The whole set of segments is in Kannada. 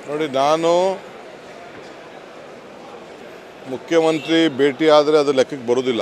ನೋಡಿ ನಾನು ಮುಖ್ಯಮಂತ್ರಿ ಭೇಟಿ ಆದರೆ ಅದು ಲೆಕ್ಕಕ್ಕೆ ಬರೋದಿಲ್ಲ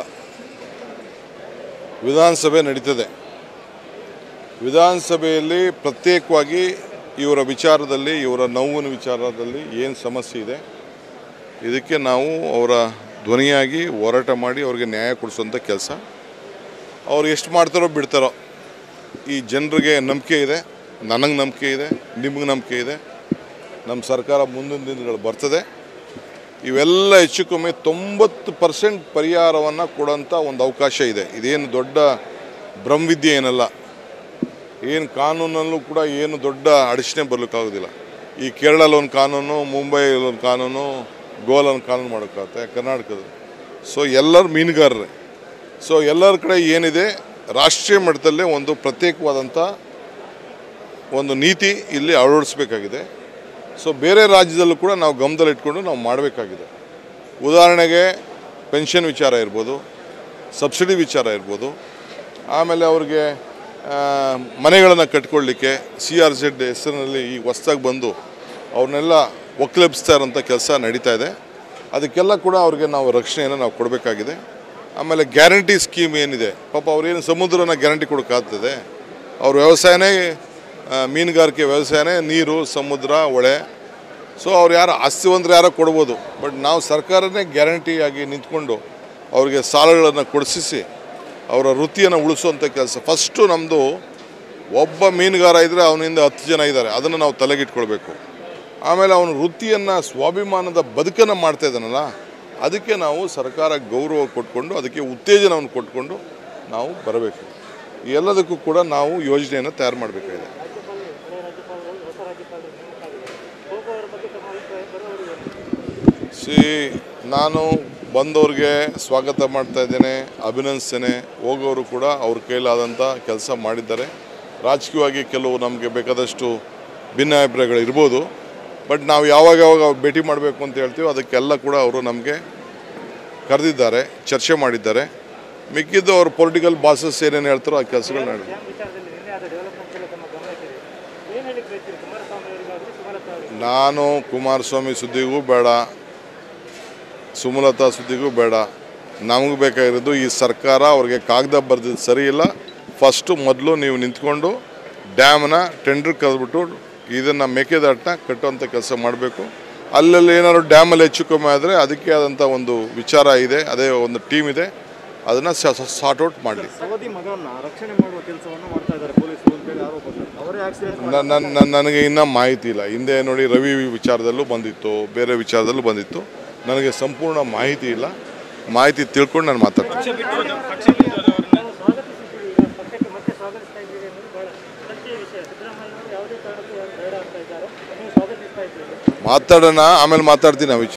ವಿಧಾನಸಭೆ ನಡೀತದೆ ವಿಧಾನಸಭೆಯಲ್ಲಿ ಪ್ರತ್ಯೇಕವಾಗಿ ಇವರ ವಿಚಾರದಲ್ಲಿ ಇವರ ನೋವಿನ ವಿಚಾರದಲ್ಲಿ ಏನು ಸಮಸ್ಯೆ ಇದೆ ಇದಕ್ಕೆ ನಾವು ಅವರ ಧ್ವನಿಯಾಗಿ ಹೋರಾಟ ಮಾಡಿ ಅವ್ರಿಗೆ ನ್ಯಾಯ ಕೊಡಿಸುವಂಥ ಕೆಲಸ ಅವ್ರು ಎಷ್ಟು ಮಾಡ್ತಾರೋ ಬಿಡ್ತಾರೋ ಈ ಜನರಿಗೆ ನಂಬಿಕೆ ಇದೆ ನನಗೆ ನಂಬಿಕೆ ಇದೆ ನಿಮಗೆ ನಂಬಿಕೆ ಇದೆ ನಮ್ಮ ಸರ್ಕಾರ ಮುಂದಿನ ದಿನಗಳು ಬರ್ತದೆ ಇವೆಲ್ಲ ಹೆಚ್ಚು ಕಮ್ಮಿ ತೊಂಬತ್ತು ಪರ್ಸೆಂಟ್ ಪರಿಹಾರವನ್ನು ಕೊಡೋಂಥ ಒಂದು ಅವಕಾಶ ಇದೆ ಇದೇನು ದೊಡ್ಡ ಬ್ರಹ್ಮವಿದ್ಯೆ ಏನಲ್ಲ ಏನು ಕಾನೂನಲ್ಲೂ ಕೂಡ ಏನು ದೊಡ್ಡ ಅಡಚಣೆ ಬರಲಿಕ್ಕಾಗೋದಿಲ್ಲ ಈ ಕೇರಳಲ್ಲಿ ಒಂದು ಕಾನೂನು ಮುಂಬೈಯಲ್ಲಿ ಒಂದು ಕಾನೂನು ಗೋಲ್ ಒಂದು ಕಾನೂನು ಮಾಡೋಕ್ಕಾಗುತ್ತೆ ಕರ್ನಾಟಕದ ಸೊ ಎಲ್ಲರೂ ಮೀನುಗಾರರೇ ಸೊ ಎಲ್ಲರ ಕಡೆ ಏನಿದೆ ರಾಷ್ಟ್ರೀಯ ಮಟ್ಟದಲ್ಲೇ ಒಂದು ಪ್ರತ್ಯೇಕವಾದಂಥ ಒಂದು ನೀತಿ ಇಲ್ಲಿ ಅಳವಡಿಸ್ಬೇಕಾಗಿದೆ ಸೊ ಬೇರೆ ರಾಜ್ಯದಲ್ಲೂ ಕೂಡ ನಾವು ಗಮನದಲ್ಲಿ ಇಟ್ಕೊಂಡು ನಾವು ಮಾಡಬೇಕಾಗಿದೆ ಉದಾಹರಣೆಗೆ ಪೆನ್ಷನ್ ವಿಚಾರ ಇರ್ಬೋದು ಸಬ್ಸಿಡಿ ವಿಚಾರ ಇರ್ಬೋದು ಆಮೇಲೆ ಅವ್ರಿಗೆ ಮನೆಗಳನ್ನು ಕಟ್ಕೊಳ್ಳಿಕ್ಕೆ ಸಿ ಆರ್ ಜೆಡ್ ಹೆಸರಿನಲ್ಲಿ ಈಗ ಹೊಸ್ದಾಗಿ ಬಂದು ಅವ್ರನ್ನೆಲ್ಲ ಒಕ್ಕಲೆಬ್ಸ್ತಾ ಇರೋಂಥ ಕೆಲಸ ನಡೀತಾ ಇದೆ ಅದಕ್ಕೆಲ್ಲ ಕೂಡ ಅವ್ರಿಗೆ ನಾವು ರಕ್ಷಣೆಯನ್ನು ನಾವು ಕೊಡಬೇಕಾಗಿದೆ ಆಮೇಲೆ ಗ್ಯಾರಂಟಿ ಸ್ಕೀಮ್ ಏನಿದೆ ಪಾಪ ಅವ್ರೇನು ಸಮುದ್ರನ ಗ್ಯಾರಂಟಿ ಕೊಡೋಕ್ಕಾಗ್ತದೆ ಅವ್ರ ವ್ಯವಸಾಯನೇ ಆ, ಮೀನುಗಾರಿಕೆ ವ್ಯವಸಾಯನೇ ನೀರು ಸಮುದ್ರ ಹೊಳೆ ಸೊ ಅವ್ರು ಯಾರು ಆಸ್ತಿವಂತರು ಯಾರೋ ಕೊಡ್ಬೋದು ಬಟ್ ನಾವು ಸರ್ಕಾರನೇ ಗ್ಯಾರಂಟಿಯಾಗಿ ನಿಂತ್ಕೊಂಡು ಅವ್ರಿಗೆ ಸಾಲಗಳನ್ನು ಕೊಡಿಸಿಸಿ ಅವರ ವೃತ್ತಿಯನ್ನು ಉಳಿಸುವಂಥ ಕೆಲಸ ಫಸ್ಟು ನಮ್ಮದು ಒಬ್ಬ ಮೀನುಗಾರ ಇದ್ದರೆ ಅವನಿಂದ ಹತ್ತು ಜನ ಇದ್ದಾರೆ ಅದನ್ನು ನಾವು ತಲೆಗಿಟ್ಕೊಳ್ಬೇಕು ಆಮೇಲೆ ಅವನ ವೃತ್ತಿಯನ್ನು ಸ್ವಾಭಿಮಾನದ ಬದುಕನ್ನು ಮಾಡ್ತಾ ಇದ್ದಾನಲ್ಲ ಅದಕ್ಕೆ ನಾವು ಸರ್ಕಾರ ಗೌರವ ಕೊಟ್ಕೊಂಡು ಅದಕ್ಕೆ ಉತ್ತೇಜನವನ್ನು ಕೊಟ್ಕೊಂಡು ನಾವು ಬರಬೇಕು ಈ ಎಲ್ಲದಕ್ಕೂ ಕೂಡ ನಾವು ಯೋಜನೆಯನ್ನು ತಯಾರು ಮಾಡಬೇಕಾಗಿದೆ ಸಿ ನಾನು ಬಂದವ್ರಿಗೆ ಸ್ವಾಗತ ಮಾಡ್ತಾ ಇದ್ದೇನೆ ಅಭಿನಂದಿಸ್ತೇನೆ ಹೋಗೋರು ಕೂಡ ಅವ್ರ ಕೈಲಾದಂಥ ಕೆಲಸ ಮಾಡಿದ್ದಾರೆ ರಾಜಕೀಯವಾಗಿ ಕೆಲವು ನಮಗೆ ಬೇಕಾದಷ್ಟು ಭಿನ್ನಾಭಿಪ್ರಾಯಗಳು ಇರ್ಬೋದು ಬಟ್ ನಾವು ಯಾವಾಗ ಯಾವಾಗ ಅವ್ರು ಭೇಟಿ ಮಾಡಬೇಕು ಅಂತ ಹೇಳ್ತೀವೋ ಅದಕ್ಕೆಲ್ಲ ಕೂಡ ಅವರು ನಮಗೆ ಕರೆದಿದ್ದಾರೆ ಚರ್ಚೆ ಮಾಡಿದ್ದಾರೆ ಮಿಕ್ಕಿದ್ದು ಅವ್ರ ಪೊಲಿಟಿಕಲ್ ಬಾಸಸ್ ಏನೇನು ಹೇಳ್ತಾರೋ ಆ ಕೆಲಸಗಳು ಮಾಡಿ ಡ್ಯಾಮ್ ವಿಚಾರದಲ್ಲಿ ನಿನ್ನೆ ಆದ ಡೆವಲಪ್ಮೆಂಟ್ ಎಲ್ಲ ತಮ್ಮ ಗಮನಕ್ಕಿದೆ ಏನು ಹೇಳಿಕ್ಕೆ ಬಯಸ್ತೀರಿ ಕುಮಾರಸ್ವಾಮಿ ಅವರಿಗಾಗಲಿ ಸುಮಲತಾ ಅವರಿಗೆ ನಾನು ಕುಮಾರಸ್ವಾಮಿ ಸುದ್ದಿಗೂ ಬೇಡ ಸುಮಲತಾ ಸುದ್ದಿಗೂ ಬೇಡ ನಮಗೆ ಬೇಕಾಗಿರೋದು ಈ ಸರ್ಕಾರ ಅವ್ರಿಗೆ ಕಾಗದ ಬರೆದಿದ್ದು ಸರಿ ಇಲ್ಲ ಫಸ್ಟು ಮೊದಲು ನೀವು ನಿಂತ್ಕೊಂಡು ಡ್ಯಾಮ್ನ ಟೆಂಡರ್ ಕರೆದ್ಬಿಟ್ಟು ಇದನ್ನು ಮೇಕೆದಾಟನ್ನ ಕಟ್ಟುವಂಥ ಕೆಲಸ ಮಾಡಬೇಕು ಅಲ್ಲಲ್ಲಿ ಏನಾದ್ರು ಡ್ಯಾಮಲ್ಲಿ ಹೆಚ್ಚು ಕಮ್ಮಿ ಆದರೆ ಅದಕ್ಕೆ ಆದಂಥ ಒಂದು ವಿಚಾರ ಇದೆ ಅದೇ ಒಂದು ಟೀಮ್ ಇದೆ ಅದನ್ನು ಸಾರ್ಟ್ ಔಟ್ ಮಾಡಲಿ ಸವದಿ ಮಗನನ್ನ ರಕ್ಷಣೆ ಮಾಡುವ ಕೆಲಸವನ್ನು ಮಾಡ್ತಾ ಇದ್ದಾರೆ ಪೊಲೀಸರು ಅಂತೇಳಿ ಆರೋಪ ಸರ್ ಅವರೇ ಆಕ್ಸಿಡೆಂಟ್ ನನ್ನ ನನಗೆ ಇನ್ನೂ ಮಾಹಿತಿ ಇಲ್ಲ ಹಿಂದೆ ನೋಡಿ ರವಿ ವಿಚಾರದಲ್ಲೂ ಬಂದಿತ್ತು ಬೇರೆ ವಿಚಾರದಲ್ಲೂ ಬಂದಿತ್ತು ನನಗೆ ಸಂಪೂರ್ಣ ಮಾಹಿತಿ ಇಲ್ಲ ಮಾಹಿತಿ ತಿಳ್ಕೊಂಡು ನಾನು ಮಾತಾಡ್ತೀನಿ ನಾವು ಸ್ವಾಗತಿಸಿದ್ದೀವಿ ಈಗ ಪಕ್ಷಕ್ಕೆ ಮತ್ತೆ ಸ್ವಾಗತಿಸ್ತಾ ಇದ್ದೀವಿ ಅನ್ನೋದು ಬಹಳ ಚರ್ಚೆಯ ವಿಷಯ ಸಿದ್ದರಾಮಯ್ಯ ಅವರು ಯಾವುದೇ ಕಾರಣಕ್ಕೂ ಯಾರು ಬೇಡ ಅಂತ ಇದ್ದಾರೆ ನೀವು ಸ್ವಾಗತಿಸ್ತಾ ಇದ್ದೀವಿ ಮಾತಾಡೋಣ ಆಮೇಲೆ ಮಾತಾಡ್ತೀನಿ ಆ ವಿಚಾರ